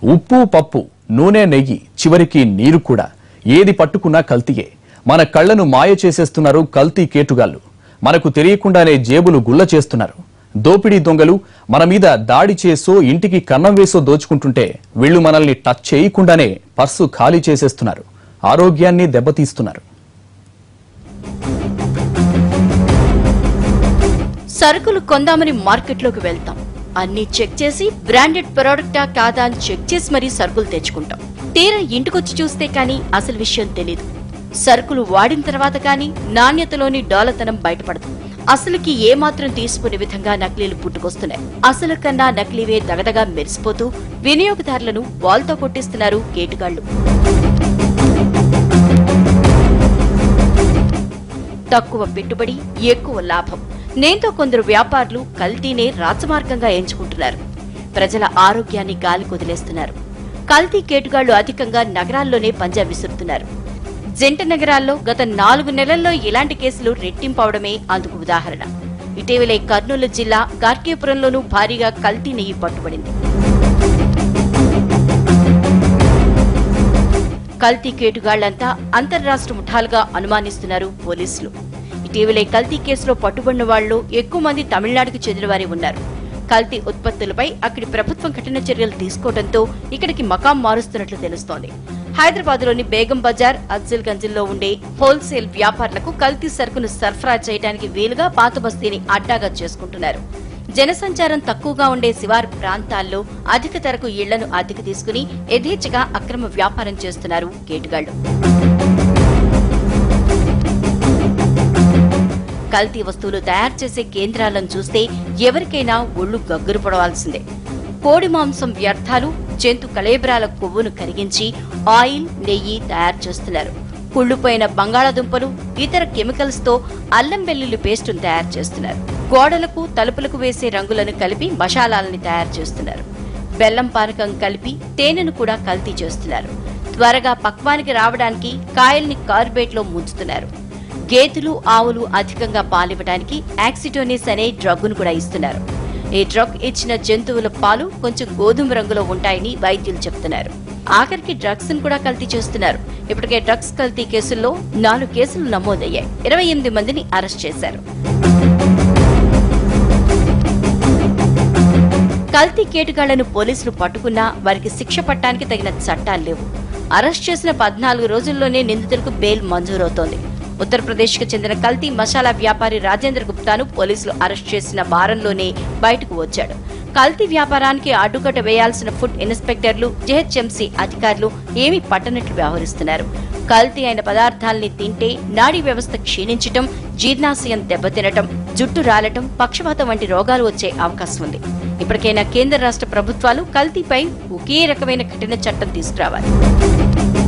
ఉప్పు పప్పు నూనె నెయ్యి చివరికి నీరు కూడా ఏది పట్టుకున్నా కల్తీయే మన కళ్లను మాయ చేసేస్తున్నారు కల్తీ కేటుగాళ్లు మనకు తెలియకుండానే జేబులు గుల్ల చేస్తున్నారు దోపిడీ దొంగలు మన మీద దాడి చేసో ఇంటికి కన్నం వేసో దోచుకుంటుంటే వీళ్ళు మనల్ని టచ్ చేయకుండానే పర్సు ఖాళీ చేసేస్తున్నారు ఆరోగ్యాన్ని దెబ్బతీస్తున్నారు సరుకులు కొందామని మార్కెట్లోకి వెళ్తాం అన్ని చెక్ చేసి బ్రాండెడ్ ప్రొడక్టా కాదా అని చెక్ చేసి మరీ సరుకులు తెచ్చుకుంటాం తీరా ఇంటికొచ్చి చూస్తే కానీ అసలు విషయం తెలీదు సరుకులు వాడిన తర్వాత కానీ నాణ్యతలోని డోలతనం బయటపడదు అసలుకి ఏమాత్రం తీసుకునే విధంగా నకిలీలు పుట్టుకొస్తున్నాయి అసలు కన్నా నకిలీవే దగదగా మెరిసిపోతూ వినియోగదారులను బాల్తో కొట్టిస్తున్నారు కేటుగాళ్లు తక్కువ పెట్టుబడి ఎక్కువ లాభం నేంతో కొందరు వ్యాపారులు కల్తీనే రాజమార్గంగా ఎంచుకుంటున్నారు ప్రజల ఆరోగ్యాన్ని గాలి కొదిలేస్తున్నారు కల్తీ కేటుగాళ్లు అధికంగా నగరాల్లోనే పంజా విసురుతున్నారు జంట నగరాల్లో గత నాలుగు నెలల్లో ఇలాంటి కేసులు రెట్టింపవడమే అందుకు ఉదాహరణ ఇటీవలే కర్నూలు జిల్లా గార్కేపురంలోనూ భారీగా కల్తీ నెయ్యి పట్టుబడింది కల్తీ కేటుగాళ్లంతా అంతర్రాష్ట్ర ముఠాలుగా అనుమానిస్తున్నారు పోలీసులు ఇటీవలే కల్తీ కేసులో పట్టుబడిన వాళ్లు ఎక్కువ మంది తమిళనాడుకు చెందిన వారే ఉన్నారు కల్తీ ఉత్పత్తులపై అక్కడి ప్రభుత్వం కఠిన చర్యలు తీసుకోవడంతో ఇక్కడికి మకాం మారుస్తున్నట్లు తెలుస్తోంది హైదరాబాద్ లోని బేగం బజార్ అజ్జల్ గంజిల్లో ఉండే హోల్సేల్ వ్యాపారులకు కల్తీ సరుకును సరఫరా చేయడానికి వీలుగా పాత బస్తీని అడ్డాగా చేసుకుంటున్నారు జనసంచారం తక్కువగా ఉండే శివారు ప్రాంతాల్లో అధిక ధరకు ఇళ్లను అద్దెకు తీసుకుని యథేచ్ఛగా అక్రమ వ్యాపారం చేస్తున్నారు కేటుగాళ్లు కల్తీ వస్తువులు తయారు చేసే కేంద్రాలను చూస్తే ఎవరికైనా ఒళ్ళు గగ్గురు పడవాల్సిందే కోడి మాంసం వ్యర్థాలు జంతు కళేబరాల కొవ్వును కరిగించి ఆయిల్ నెయ్యి తయారు చేస్తున్నారు కుళ్ళిపోయిన బంగాళాదుంపలు ఇతర కెమికల్స్ తో అల్లం వెల్లుల్లి పేస్టును తయారు చేస్తున్నారు గోడలకు తలుపులకు వేసే రంగులను కలిపి మసాలాలని తయారు చేస్తున్నారు బెల్లం పానకం కలిపి తేనెను కూడా కల్తీ చేస్తున్నారు త్వరగా పక్వానికి రావడానికి కాయల్ని కార్బేట్ లో ముంచుతున్నారు గేదెలు ఆవులు అధికంగా పాలివ్వడానికి యాక్సిటోనిస్ అనే డ్రగ్ను కూడా ఇస్తున్నారు ఈ డ్రగ్ ఇచ్చిన జంతువుల పాలు కొంచెం గోధుమ రంగులో ఉంటాయని వైద్యులు చెప్తున్నారు ఆఖరికి డ్రగ్స్ కూడా కల్తీ చేస్తున్నారు ఇప్పటికే డ్రగ్స్ కల్తీ కేసుల్లో నాలుగు కేసులు నమోదయ్యాయి ఇరవై ఎనిమిది మందిని అరెస్ట్ చేశారు కల్తీ కేటుగాళ్లను పోలీసులు పట్టుకున్నా వారికి శిక్ష పట్టడానికి తగిన చట్టాలు లేవు అరెస్ట్ చేసిన పద్నాలుగు రోజుల్లోనే నిందితులకు బెయిల్ మంజూరవుతోంది ఉత్తరప్రదేశ్ కు చెందిన కల్తీ మసాలా వ్యాపారి రాజేంద్ర గుప్తాను పోలీసులు అరెస్ట్ చేసిన వారంలోనే బయటకు వచ్చాడు కల్తీ వ్యాపారానికి అడ్డుకట్ట వేయాల్సిన ఫుడ్ ఇన్స్పెక్టర్లు జెహెచ్ఎంసీ అధికారులు ఏమీ పట్టనట్లు వ్యవహరిస్తున్నారు కల్తీ అయిన పదార్థాల్ని తింటే నాడీ వ్యవస్థ క్షీణించటం జీర్ణాశయం దెబ్బతినటం జుట్టు రాలటం పక్షపాతం వంటి రోగాలు వచ్చే అవకాశం ఉంది ఇప్పటికైనా కేంద్ర రాష్ట్ర ప్రభుత్వాలు కల్తీపై ఒకే రకమైన కఠిన చట్టం తీసుకురావాలి